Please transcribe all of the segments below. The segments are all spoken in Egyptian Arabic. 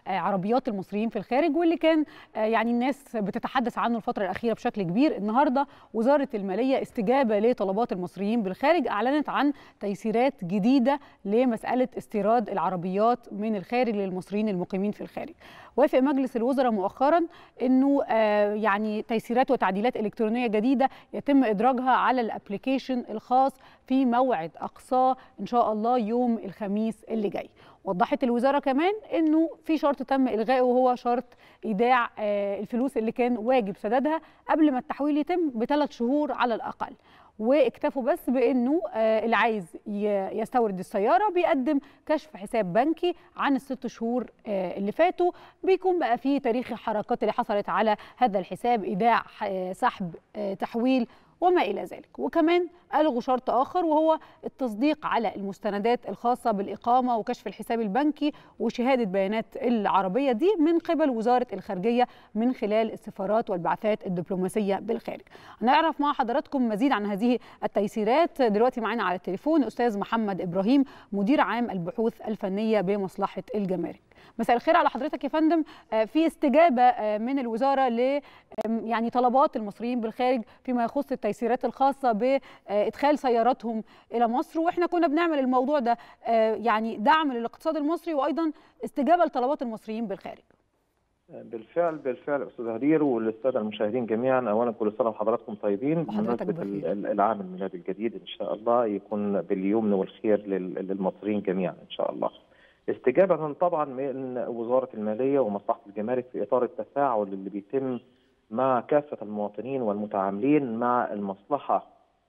عربيات المصريين في الخارج واللي كان يعني الناس بتتحدث عنه الفتره الاخيره بشكل كبير النهارده وزاره الماليه استجابه لطلبات المصريين بالخارج اعلنت عن تيسيرات جديده لمساله استيراد العربيات من الخارج للمصريين المقيمين في الخارج وافق مجلس الوزراء مؤخرا انه يعني تيسيرات وتعديلات الكترونيه جديده يتم ادراجها على الابلكيشن الخاص في موعد اقصاه ان شاء الله يوم الخميس اللي جاي وضحت الوزاره كمان انه في شرط تم الغائه وهو شرط ايداع الفلوس اللي كان واجب سدادها قبل ما التحويل يتم بثلاث شهور على الاقل واكتفوا بس بانه اللي عايز يستورد السياره بيقدم كشف حساب بنكي عن الست شهور اللي فاتوا بيكون بقى فيه تاريخ الحركات اللي حصلت على هذا الحساب ايداع سحب تحويل وما إلى ذلك وكمان ألغوا شرط آخر وهو التصديق على المستندات الخاصة بالإقامة وكشف الحساب البنكي وشهادة بيانات العربية دي من قبل وزارة الخارجية من خلال السفارات والبعثات الدبلوماسية بالخارج هنعرف مع حضراتكم مزيد عن هذه التيسيرات دلوقتي معنا على التليفون أستاذ محمد إبراهيم مدير عام البحوث الفنية بمصلحة الجمارك مساء الخير على حضرتك يا فندم في استجابة من الوزارة ل يعني طلبات المصريين بالخارج فيما يخص التيسيرات الخاصة بإدخال سياراتهم إلى مصر وإحنا كنا بنعمل الموضوع ده يعني دعم للاقتصاد المصري وأيضا استجابة لطلبات المصريين بالخارج بالفعل بالفعل استاذ هدير وللساده المشاهدين جميعا اولا كل سنه وحضراتكم طيبين بمناسبه العام الميلادي الجديد ان شاء الله يكون باليمن والخير للمصريين جميعا ان شاء الله. استجابه طبعا من وزاره الماليه ومصلحه الجمارك في اطار التفاعل اللي بيتم مع كافه المواطنين والمتعاملين مع المصلحه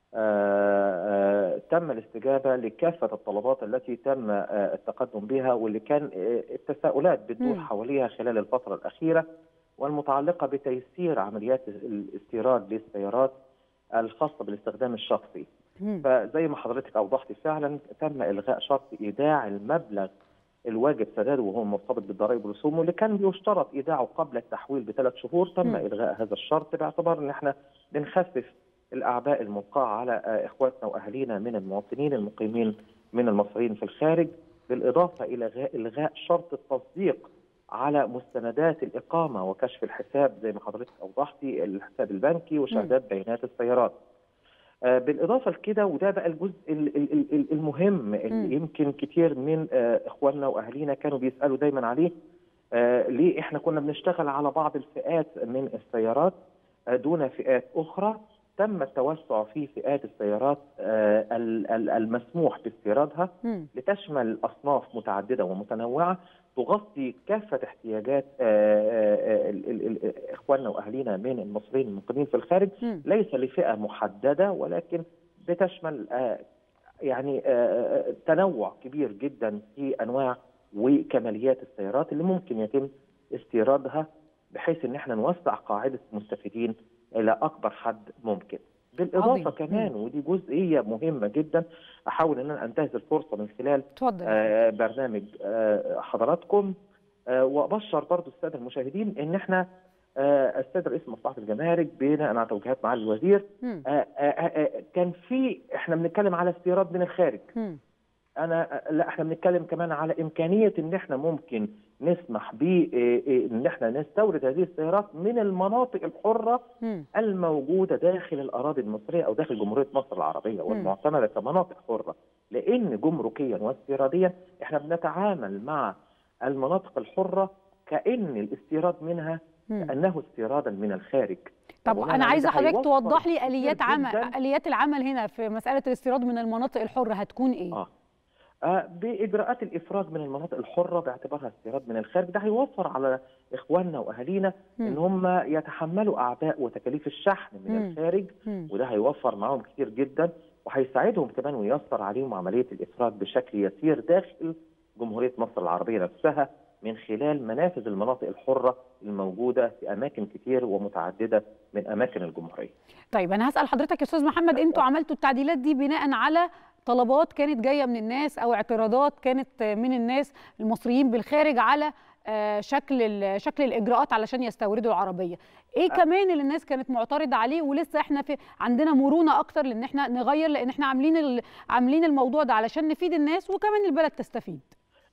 آآ آآ تم الاستجابه لكافه الطلبات التي تم التقدم بها واللي كان التساؤلات بتدور حواليها خلال الفتره الاخيره والمتعلقه بتيسير عمليات الاستيراد للسيارات الخاصه بالاستخدام الشخصي. فزي ما حضرتك اوضحتي فعلا تم الغاء شرط ايداع المبلغ الواجب سداده وهو مرتبط بالضرائب والرسوم واللي كان بيشترط ايداعه قبل التحويل بثلاث شهور تم م. الغاء هذا الشرط باعتبار ان احنا بنخفف الاعباء الملقاه على اخواتنا واهالينا من المواطنين المقيمين من المصريين في الخارج بالاضافه الى الغاء شرط التصديق على مستندات الاقامه وكشف الحساب زي ما حضرتك اوضحتي الحساب البنكي وشهادات بيانات السيارات. بالاضافه لكده وده بقى الجزء المهم اللي يمكن كتير من اخواننا واهالينا كانوا بيسالوا دايما عليه ليه احنا كنا بنشتغل على بعض الفئات من السيارات دون فئات اخرى تم التوسع في فئات السيارات المسموح باستيرادها لتشمل اصناف متعدده ومتنوعه تغطي كافه احتياجات اخواننا واهالينا من المصريين المقيمين في الخارج ليس لفئه محدده ولكن بتشمل يعني تنوع كبير جدا في انواع وكماليات السيارات اللي ممكن يتم استيرادها بحيث ان احنا نوسع قاعده المستفيدين الى اكبر حد ممكن. بالاضافه عظيم. كمان ودي جزئيه مهمه جدا احاول ان انا انتهز الفرصه من خلال آه برنامج آه حضراتكم آه وابشر برضو الساده المشاهدين ان احنا آه السيد رئيس مصلحه الجمارك بناء على توجيهات معالي الوزير آه آه آه كان في احنا بنتكلم على استيراد من الخارج م. انا لا احنا بنتكلم كمان على امكانيه ان احنا ممكن نسمح ب ان احنا نستورد هذه السيارات من المناطق الحره م. الموجوده داخل الاراضي المصريه او داخل جمهوريه مصر العربيه والمعتمده كمناطق حره لان جمركيا واستيراديا احنا بنتعامل مع المناطق الحره كان الاستيراد منها كانه استيرادا من الخارج طب انا عايزه حضرتك توضح لي اليات عمل اليات العمل هنا في مساله الاستيراد من المناطق الحره هتكون ايه؟ آه. باجراءات الافراج من المناطق الحره باعتبارها استيراد من الخارج ده هيوفر على اخواننا واهالينا م. ان هم يتحملوا اعباء وتكاليف الشحن من م. الخارج م. وده هيوفر معاهم كتير جدا وهيساعدهم كمان وييسر عليهم عمليه الافراج بشكل يسير داخل جمهوريه مصر العربيه نفسها من خلال منافذ المناطق الحره الموجوده في اماكن كتير ومتعدده من اماكن الجمهوريه. طيب انا هسال حضرتك يا استاذ محمد انتوا عملتوا التعديلات دي بناء على طلبات كانت جايه من الناس او اعتراضات كانت من الناس المصريين بالخارج على شكل شكل الاجراءات علشان يستوردوا العربيه ايه كمان اللي الناس كانت معترضه عليه ولسه احنا في عندنا مرونه اكتر لان احنا نغير لان احنا عاملين عاملين الموضوع ده علشان نفيد الناس وكمان البلد تستفيد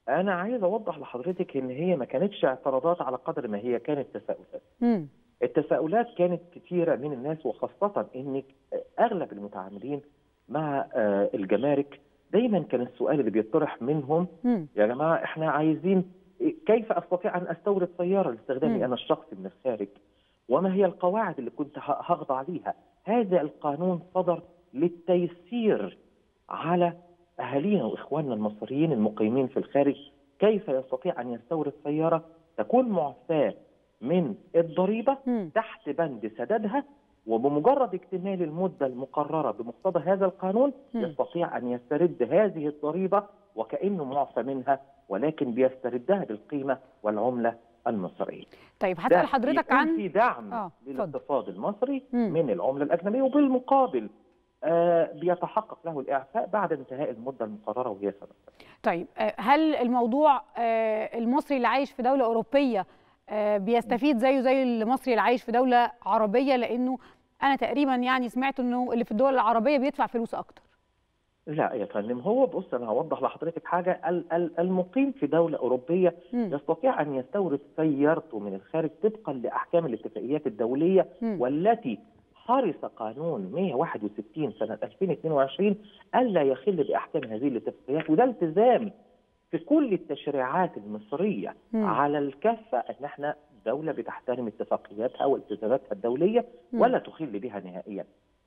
انا عايز اوضح لحضرتك ان هي ما كانتش اعتراضات على قدر ما هي كانت تساؤلات مم. التساؤلات كانت كثيره من الناس وخاصه ان اغلب المتعاملين مع آه، الجمارك دايما كان السؤال اللي بيطرح منهم مم. يا جماعه احنا عايزين كيف استطيع ان استورد سياره مم. لاستخدامي انا الشخصي من الخارج وما هي القواعد اللي كنت ه- هخضع ليها هذا القانون صدر للتيسير على اهالينا واخواننا المصريين المقيمين في الخارج كيف يستطيع ان يستورد سياره تكون معفاه من الضريبه مم. تحت بند سددها وبمجرد اكتمال المده المقرره بمقتضى هذا القانون مم. يستطيع ان يسترد هذه الضريبه وكانه معفى منها ولكن بيستردها بالقيمه والعمله المصريه. طيب ده هسال حضرتك يكون عن في دعم آه، اتفضل. للاقتصاد المصري مم. من العمله الاجنبيه وبالمقابل آه بيتحقق له الاعفاء بعد انتهاء المده المقرره وهي سنه. طيب آه، هل الموضوع آه، المصري اللي عايش في دولة أوروبية آه، بيستفيد زيه زي المصري اللي عايش في دولة عربية لأنه أنا تقريبا يعني سمعت إنه اللي في الدول العربية بيدفع فلوس أكتر لا يا فندم هو بص انا هوضح لحضرتك حاجه ال- ال- المقيم في دوله اوروبيه مم. يستطيع ان يستورد سيارته من الخارج طبقا لاحكام الاتفاقيات الدوليه مم. والتي حرص قانون 161 سنه 2022 الا يخل باحكام هذه الاتفاقيات وده التزام في كل التشريعات المصريه مم. على الكافه ان احنا دوله بتحترم اتفاقياتها والتزاماتها الدوليه مم. ولا تخل بها نهائيا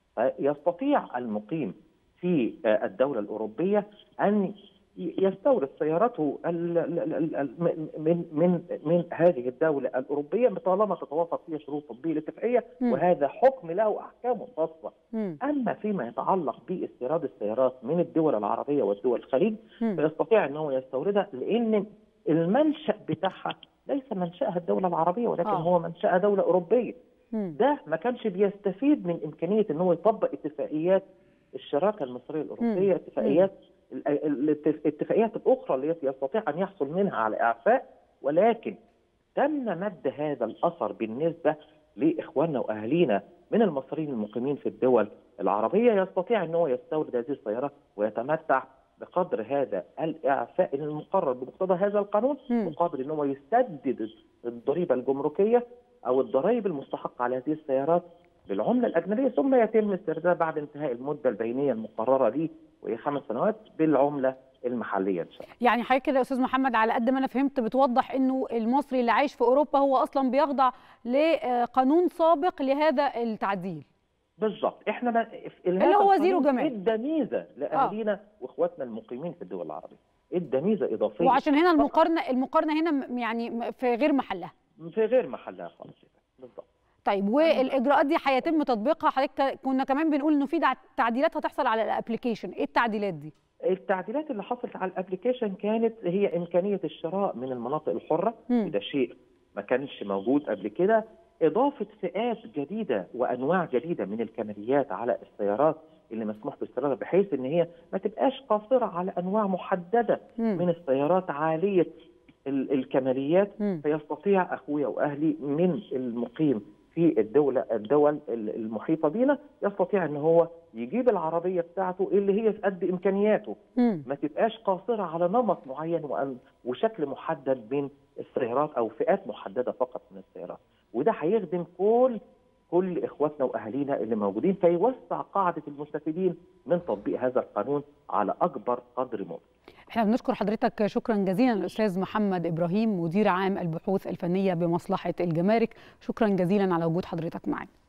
فيستطيع المقيم في آه، الدولة الأوروبية أن ي- يستورد سيارته ال- ال- ال- ال- من من من هذه الدولة الأوروبية طالما تتوافق فيها شروط تطبيق الاتفاقية مم. وهذا حكم له أحكامه خاصة مم. أما فيما يتعلق باستيراد السيارات من الدول العربية والدول الخليج مم. فيستطيع أن هو يستوردها لأن المنشأ بتاعها ليس منشأها الدولة العربية ولكن آه. هو منشأها دولة أوروبية مم. ده ما كانش بيستفيد من امكانيه ان هو يطبق اتفاقيات الشراكه المصريه الاوروبيه مم. اتفاقيات ال- ال- الاتفاقيات الاخرى التي يستطيع ان يحصل منها على اعفاء ولكن تم مد هذا الاثر بالنسبه لاخواننا واهالينا من المصريين المقيمين في الدول العربيه يستطيع ان هو يستورد هذه السيارات ويتمتع بقدر هذا الاعفاء المقرر بمقتضى هذا القانون مم. مقابل ان هو يسدد الضريبه الجمركيه او الضرائب المستحقه على هذه السيارات بالعمله الاجنبيه ثم يتم استردادها بعد انتهاء المده البينيه المقرره ليه وهي خمس سنوات بالعمله المحليه ان شاء الله. يعني حضرتك كده يا أستاذ محمد على قد ما أنا فهمت بتوضح إنه المصري اللي عايش في أوروبا هو أصلا بيخضع لقانون سابق لهذا التعديل بالظبط احنا ما اللي هو زيرو جمال. ادى ميزه لاهالينا واخواتنا المقيمين في الدول العربيه. ادى ميزه اضافيه وعشان هنا المقارنة المقارنة هنا م- يعني م- في غير محلها في غير محلها خالص بالظبط. طيب والاجراءات دي هيتم تطبيقها حضرتك كنا كمان بنقول انه في دع- تعديلات هتحصل على الابلكيشن ايه التعديلات دي التعديلات اللي حصلت على الابلكيشن كانت هي امكانيه الشراء من المناطق الحره مم. وده شيء ما كانش موجود قبل كده اضافه فئات جديده وانواع جديده من الكماليات على السيارات اللي مسموح باستيرادها بحيث ان هي ما تبقاش قاصره على انواع محدده مم. من السيارات عاليه ال- الكماليات مم. فيستطيع اخويا واهلي من المقيم في الدوله الدول ال- المحيطه بينا يستطيع ان هو يجيب العربيه بتاعته اللي هي في قد امكانياته مم. ما تبقاش قاصره على نمط معين وأن- وشكل محدد من السيارات او فئات محدده فقط من السيارات وده هيخدم كل كل اخواتنا واهالينا اللي موجودين فيوسع قاعده المستفيدين من تطبيق هذا القانون على اكبر قدر ممكن احنا بنشكر حضرتك شكرا جزيلا الاستاذ محمد ابراهيم مدير عام البحوث الفنيه بمصلحه الجمارك شكرا جزيلا على وجود حضرتك معنا